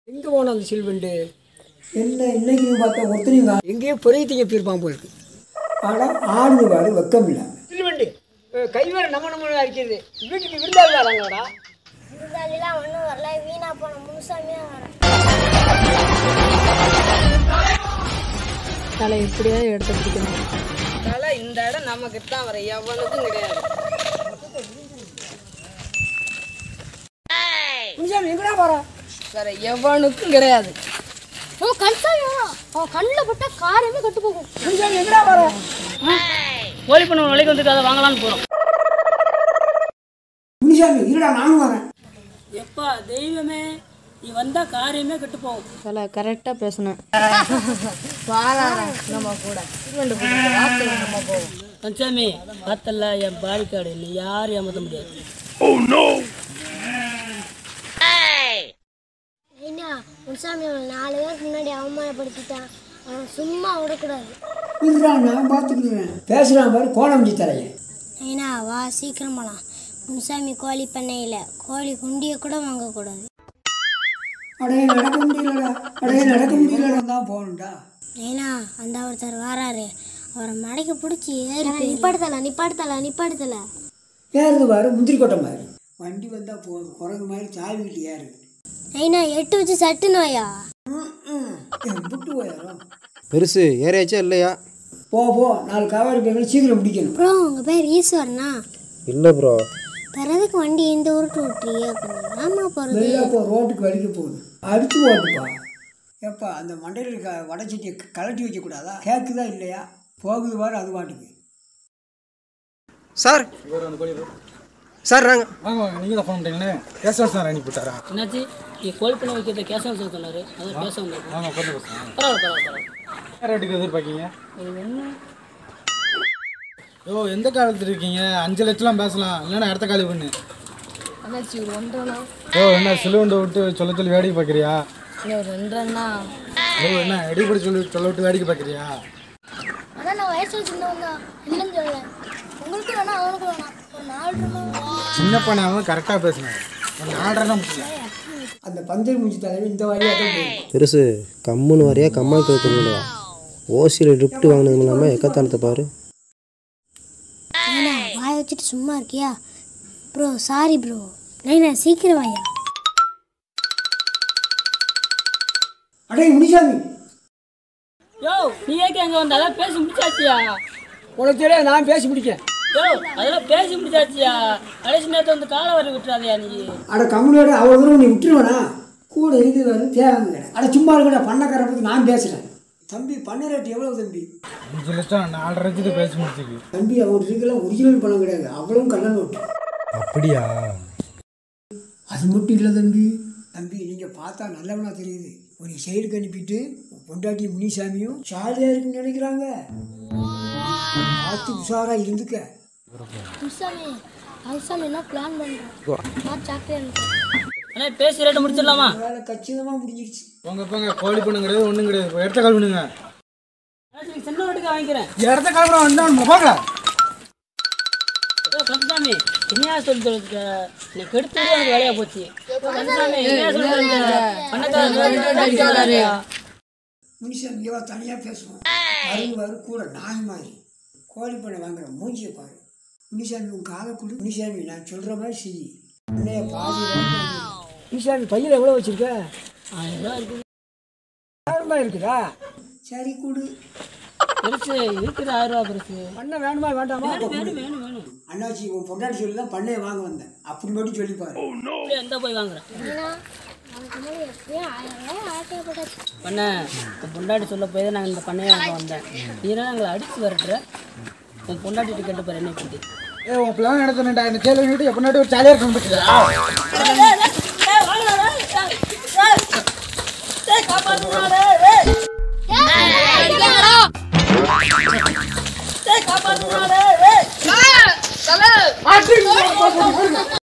எங்கே போன அந்த சில்வண்டு என்ன இன்னைக்கு நீ பார்த்தா ஒருத்தனையும் கா- எங்கேயோ பொறியத்திங்க போயிருப்பான் போயிருக்கு ஆனா ஆடுது பாரு வெக்கம் இல்லை சில்வண்டு கை வேற நம்ம நம்ம அடிக்கிறது வீட்டுக்கு விருந்தாள் வராங்கடா விருந்தாளிலாம் ஒன்றும் வரல வீணா போன முனுசாமி தான் வரேன் தலை எப்படியாவது எடுத்து பிடிக்கணும் அதனால இந்த இடம் நமக்கு தான் வர எவனுக்கும் கிடையாது முன்சாமி எங்கடா போற வேற எவனுக்கும் கிடையாது ஓ கன்சாமி வரும் அவன் கண்ணில் பட்டா காரியமே கட்டு போகும் முன்சாமி எங்கடா போற கோழி பண்ண விலைக்கு வந்துட்டு அதை வாங்கலாம்னு போறோம் முனிசாமி இருடா நானும் வரேன் எப்பா தெய்வமே நீ வந்தா காரியமே கெட்டு போகும் தலை கரெக்டாக பேசணும் பஞ்சாமி பார்த்தல என் பாடிக்காடு நீ யாரும் ஏமாத்த முடியாது ஐயா முனுசாமி அவன் நாலு பேருக்கு முன்னாடி அவமானப்படுத்திட்டான் அவன் சும்மா விடக்கூடாது இருடா நான் பார்த்துக்கிறேன் பேசுகிறான் பாரு கோலமிஞ்சி தரையன் ஐயா வா சீக்கிரம் போலாம் முனுசாமி கோழி பண்ணையில் கோழி குண்டியை கூட வாங்கக்கூடாது அடையே நடக்க முடியலடா அடையே நடக்க முடியலடா தான் போகணும்டா ஏன்னா அந்த ஒருத்தர் வராரு அவரை மடக்கி பிடிச்சி ஏறி நிப்பாடுத்தல நிப்பாடுத்தல நிப்பாடுத்தல ஏறுது பாரு முந்திரி கொட்டை மாதிரி வண்டி வந்தால் போதும் குரங்கு மாதிரி சாவிக்கிட்டு ஏறு ஐயா எட்டு வச்சு சட்டு நோயா புட்டு போயிடும் பெருசு ஏறியாச்சா இல்லையா போ போ நாலு காவாரி பேர்கள் சீக்கிரம் முடிக்கணும் ப்ரோ உங்கள் பேர் ஈஸ்வரனா இல்லை ப்ரோ பிறதுக்கு வண்டி எந்த ஊருக்கு விட்டுறியே அப்படின்னு ஆமா போகிறது வெளியில் போ ரோட்டுக்கு வலிக்க போகுது அடிச்சு ஓட்டுப்பா ஏப்பா அந்த மண்டையில் இருக்க வடைச்சட்டியை கலட்டி வைக்கக்கூடாதா கேட்குதா இல்லையா போகுது பாரு அது பாட்டுக்கு சார் சார் நாங்கள் வாங்க வாங்க நீங்கள் தான் ஃபோன் பண்ணிட்டீங்களே கேசவன் சார் அனுப்பிவிட்டாரா என்னாச்சு நீ கோழி பண்ண வைக்கிறத கேசவன் சார் சொன்னாரு அதான் பேச வந்தேன் வாங்க உட்காந்து பேசுகிறேன் பரவாயில்ல பரவாயில்ல பரவாயில்ல என்ன ரேட்டுக்கு எதிர்பார்க்கீங்க ஓ எந்த காலத்தில் இருக்கீங்க அஞ்சு லட்சம்லாம் பேசலாம் இல்லைன்னா அடுத்த காலி பண்ணு அண்ணாச்சி ஒரு ஒன்றரைண்ணா ஓ என்ன சிலுவண்டை விட்டு சொல்ல சொல்லி வேடிக்கை பார்க்குறியா இல்லை ஒரு ரெண்டரைண்ணா ஓ என்ன எடிப்படி சொல்லி சொல்ல விட்டு வேடிக்கை பார்க்குறியா ஆனால் நான் வயசில் சின்னவன் தான் இல்லைன்னு சொல்லல உங்களுக்கு வேணா அவனுக்கு வேணாம் ஒரு நாலு ரூபா சின்ன பண்ண அவன் கரெக்டாக பேசுனேன் ஒரு நாலரை முடியல அந்த பந்தல் மூஞ்சி தலைவர் இந்த வழியாக தான் போயிருக்கும் பெருசு கம்முன்னு வரையா கம்மல் கேட்குறீங்களா ஓசியில் லிஃப்ட் வாங்கினது இல்லாமல் எக்கத்தானத்தை பாரு ஏன்னா வாய வச்சுட்டு சும்மா இருக்கியா ப்ரோ சாரி ப்ரோ நைனா சீக்கிரம் வாயா அடே முனிசாமி யோ நீ ஏக்கு அங்க வந்த அதான் பேசி முடிச்சாச்சியா உனக்கு தெரியாது நான் பேசி முடிக்கேன் யோ அதெல்லாம் பேசி முடிச்சாச்சியா கடைசி நேரத்தை வந்து காலை வரி விட்டுறாதயா நீ அட கம்முனோட அவ்வளோ தூரம் நீ விட்டுருவேனா கூட இருக்குது பாரு தேவைங்க அட சும்மா இருக்கடா பண்ணக்கார பற்றி நான் பேசுகிறேன் தம்பி பண்ண ரேட் எவ்வளோ தம்பி அஞ்சு லட்சம் நாலரை லட்சத்துக்கு பேசி முடிச்சுக்கு தம்பி அவர் இதுக்கெல்லாம் ஒரிஜினல் பணம் கிடையாது அவ்வளவும் கள்ள நோட்டு அப்படியா அது மட்டும் இல்லை தம்பி தம்பி நீங்கள் பார்த்தா நல்லவனா தெரியுது ஒரு சைடுக்கு அனுப்பிட்டு பொண்டாட்டி முனிசாமியும் ஜாலியாக இருக்குன்னு நினைக்கிறாங்க பார்த்து உஷாராக இருந்துக்க முசாமி முசாமி என்ன பிளான் பண்ணுறோம் நான் சாக்லேட் அண்ணா பேசி ரேட்டை முடிச்சிடலாமா வேலை கச்சிதமாக முடிஞ்சிருச்சு போங்க போங்க கோழி பண்ணு கிடையாது ஒன்றும் கிடையாது இப்போ இடத்த கால் பண்ணுங்க அண்ணாச்சி, சின்ன வீட்டுக்கு வாங்கிக்கிறேன் இடத்த கால் பண்ண வந்தா பார்க்கலாம் யோ, கந்தசாமி என்னையா சொல்லி சொல்லுங்க நீ கெடுத்து விட எனக்கு வேலையா போச்சு யோ, கந்தசாமி என்னையா சொல்லி சொல்லுங்க பணக்காரர் முனிசாமி இவா தனியாக பேசுவோம் வரும் வரும் கூட நாய் மாதிரி கோழி பண்ணை வாங்குற மூஞ்சியை பாரு முனிசாமி உன் காலை கொடு முனிசாமி நான் சொல்கிற மாதிரி செய் உன்னைய பாதி ரேட்டு வாங்கி. முனிசாமி பையில் எவ்வளோ வச்சிருக்க ஆயிரம் ரூபா இருக்குது ஆயிரம் ரூபாய் இருக்குதா சரி கொடு பெருசு இருக்குது ஆயிரம் ரூபா பெருசு பண்ண வேணுமா வேண்டாமா வேணும் வேணும் வேணும் அண்ணாச்சி உன் பொண்டாட்டி சொல்லி தான் பண்ணையை வாங்க வந்தேன் அப்படி மட்டும் சொல்லி பாரு அப்படியே எந்த போய் வாங்குறேன் ஏன்னா அதுக்கு முன்னாடி எப்படியும் ஆயிரம் ரூபாய் ஆட்டையப்பட்டாச்சு பண்ண உன் பொண்டாட்டி சொல்ல போய் தான் நாங்கள் இந்த பண்ணையை வாங்க வந்தேன் நீனா எங்களை அடிச்சு வரட்டுற உன் பொண்டாட்டிட்டு கேட்டு பாரு என்னை பற்றி ஏ உன் பிள்ளைங்க நடத்தினேன்டா இந்த கேள்வி எப்படினாட்டி ஒரு ஜாலியாக இருக்கணும்